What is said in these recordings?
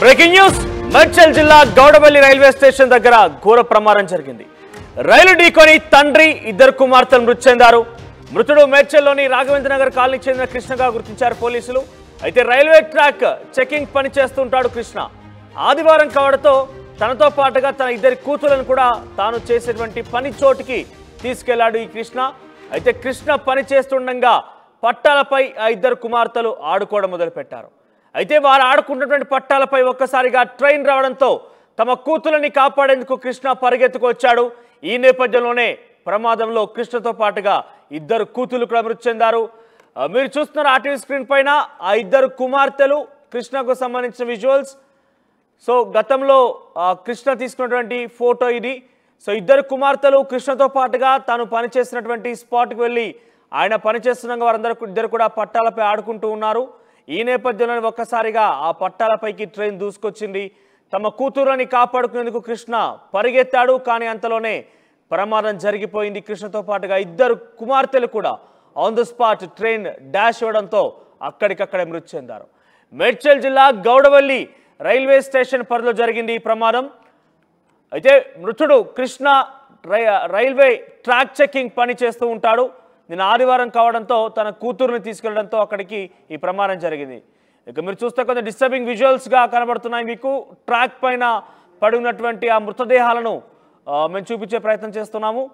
breaking news Medchal జిల్లా Gowdavelli railway station దగ్గర ఘోర ప్రమాదం జరిగింది రైలు ఢీకొని తండ్రి ఇద్దరు కుమార్తెలు మృతి చెందారు మృతుడు మేడ్చల్లోని రాఘవేంద్ర నగర్ కాలనీకి చెందిన కృష్ణగా గుర్తించారు పోలీసులు అయితే రైల్వే ట్రాక్ చెకింగ్ పని చేస్తుంటాడు కృష్ణ ఆదివారం కావడంతో తనతో పాటుగా తన ఇద్దరి కూతులను కూడా తాను చేసేటువంటి పని చోటికి తీసుకెళ్లాడు ఈ కృష్ణ అయితే కృష్ణ పని చేస్తుండగా పట్టాలపై ఆ ఇద్దరు కుమార్తెలు ఆడుకోవడం మొదలుపెట్టారు అయితే వారు ఆడుకుంటున్నటువంటి పట్టాలపై ఒక్కసారిగా ట్రైన్ రావడంతో తమ కూతులని కాపాడేందుకు కృష్ణ పరిగెత్తుకు వచ్చాడు ఈ నేపథ్యంలోనే ప్రమాదంలో కృష్ణతో పాటుగా ఇద్దరు కూతులు కూడా మృతి చెందారు ఆ, మీరు చూస్తున్నారు ఆర్టీవీ స్క్రీన్ పైన ఆ ఇద్దరు కుమార్తెలు కృష్ణకు సంబంధించిన విజువల్స్ సో గతంలో ఆ, కృష్ణ తీసుకున్నటువంటి ఫోటో ఇది సో ఇద్దరు కుమార్తెలు కృష్ణతో పాటుగా తాను పనిచేసినటువంటి స్పాట్కి వెళ్ళి ఆయన పనిచేస్తుండగా వారందరూ కు- ఇద్దరు కూడా పట్టాలపై ఆడుకుంటూ ఉన్నారు ఈ నేపథ్యంలోనే ఒక్కసారిగా ఆ పట్టాలపైకి ట్రైన్ దూసుకొచ్చింది తమ కూతురుని కాపాడుకునేందుకు కృష్ణ పరిగెత్తాడు కానీ అంతలోనే ప్రమాదం జరిగిపోయింది కృష్ణతో పాటుగా ఇద్దరు కుమార్తెలు కూడా on the spot train dash ఇవ్వడంతో అక్కడికక్కడే మృతి చెందారు మేడ్చల్ జిల్లా గౌడవల్లి రైల్వే స్టేషన్ పరిధిలో జరిగింది ఈ ప్రమాదం అయితే మృతుడు కృష్ణ రై రైల్వే ట్రాక్ చెకింగ్ పని చేస్తూ ఉంటాడు నిన్న ఆదివారం కావడంతో తన కూతురుని తీసుకెళ్లడంతో అక్కడికి ఈ ప్రమాదం జరిగింది ఇక మీరు చూస్తే కొంచెం డిస్టర్బింగ్ విజువల్స్గా కనబడుతున్నాయి మీకు ట్రాక్ పైన పడి ఉన్నటువంటి ఆ మృతదేహాలను ఆ, మేము చూపించే ప్రయత్నం చేస్తున్నాము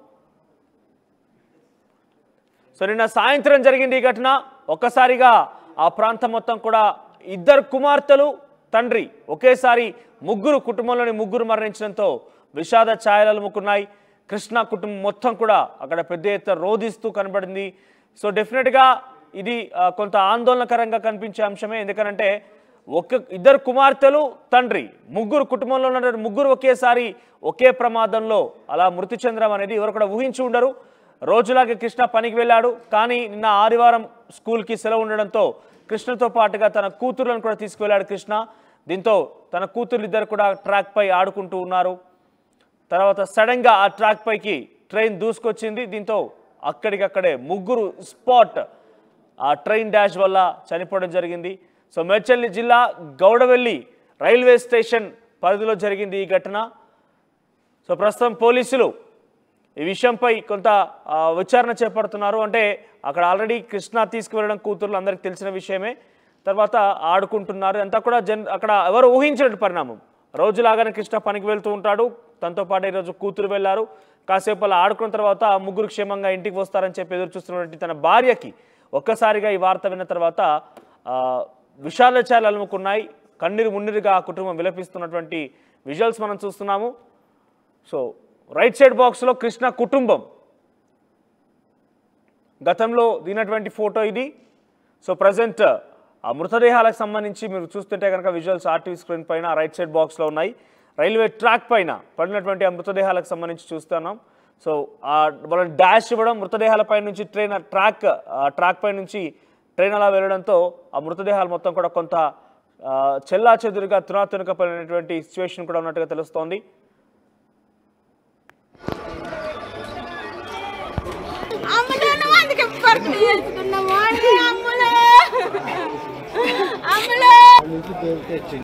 సో నిన్న సాయంత్రం జరిగింది ఈ ఘటన ఒక్కసారిగా ఆ ప్రాంతం మొత్తం కూడా ఇద్దరు కుమార్తెలు తండ్రి ఒకేసారి ముగ్గురు కుటుంబంలోని ముగ్గురు మరణించడంతో విషాద ఛాయలు అలుముకున్నాయి కృష్ణ కుటుంబం మొత్తం కూడా అక్కడ పెద్ద ఎత్తున రోధిస్తూ కనబడింది సో డెఫినెట్గా ఇది ఆ, కొంత ఆందోళనకరంగా కనిపించే అంశమే ఎందుకనంటే ఒక ఇద్దరు కుమార్తెలు తండ్రి ముగ్గురు కుటుంబంలో ఉన్న ముగ్గురు ఒకేసారి ఒకే ప్రమాదంలో అలా మృతి చెందడం అనేది ఎవరు కూడా ఊహించి ఉండరు రోజులాగే కృష్ణ పనికి వెళ్ళాడు కానీ నిన్న ఆదివారం స్కూల్కి సెలవు ఉండడంతో కృష్ణతో పాటుగా తన కూతురులను కూడా తీసుకువెళ్ళాడు కృష్ణ దీంతో తన కూతురు ఇద్దరు కూడా ట్రాక్ పై ఆడుకుంటూ ఉన్నారు తర్వాత సడన్గా ఆ ట్రాక్ పైకి ట్రైన్ దూసుకొచ్చింది దీంతో అక్కడికక్కడే ముగ్గురు స్పాట్ ఆ ట్రైన్ డాష్ వల్ల చనిపోవడం జరిగింది సో మేడ్చల్ జిల్లా గౌడవెల్లి రైల్వే స్టేషన్ పరిధిలో జరిగింది ఈ ఘటన సో ప్రస్తుతం పోలీసులు ఈ విషయంపై కొంత ఆ, విచారణ చేపడుతున్నారు అంటే అక్కడ ఆల్రెడీ కృష్ణ తీసుకువెళ్ళడం కూతుర్లు అందరికీ తెలిసిన విషయమే తర్వాత ఆడుకుంటున్నారు అంతా కూడా జన్ అక్కడ ఎవరు ఊహించినట్టు పరిణామం రోజులాగానే కృష్ణ పనికి వెళ్తూ ఉంటాడు తనతో పాటు ఈరోజు కూతురు వెళ్ళారు కాసేపు అలా ఆడుకున్న తర్వాత ఆ ముగ్గురు క్షేమంగా ఇంటికి వస్తారని చెప్పి ఎదురు చూస్తున్నటువంటి తన భార్యకి ఒక్కసారిగా ఈ వార్త విన్న తర్వాత ఆ, విషాద ఛాయలు అలుముకున్నాయి కన్నీరు మున్నీరుగా ఆ కుటుంబం విలపిస్తున్నటువంటి విజువల్స్ మనం చూస్తున్నాము సో రైట్ సైడ్ బాక్స్లో కృష్ణ కుటుంబం గతంలో దిగినటువంటి ఫోటో ఇది సో ప్రజెంట్ ఆ మృతదేహాలకు సంబంధించి మీరు చూస్తుంటే కనుక విజువల్స్ ఆర్టీవీ స్క్రీన్ పైన రైట్ సైడ్ బాక్స్లో ఉన్నాయి రైల్వే ట్రాక్ పైన పడినటువంటి ఆ మృతదేహాలకు సంబంధించి చూస్తున్నాం సో ఆ వాళ్ళని డాష్ ఇవ్వడం మృతదేహాలపై నుంచి ట్రైన్ ట్రాక్ ట్రాక్ పై నుంచి ట్రైన్ అలా వెళ్ళడంతో ఆ మృతదేహాలు మొత్తం కూడా కొంత చెల్లా చెదురుగా తునాతునక పడినటువంటి సిచ్యువేషన్ కూడా ఉన్నట్టుగా తెలుస్తోంది అమ్ములను అందుకే పరుపులు చేసుకున్నాము అంటే అమ్ములు అమ్ములు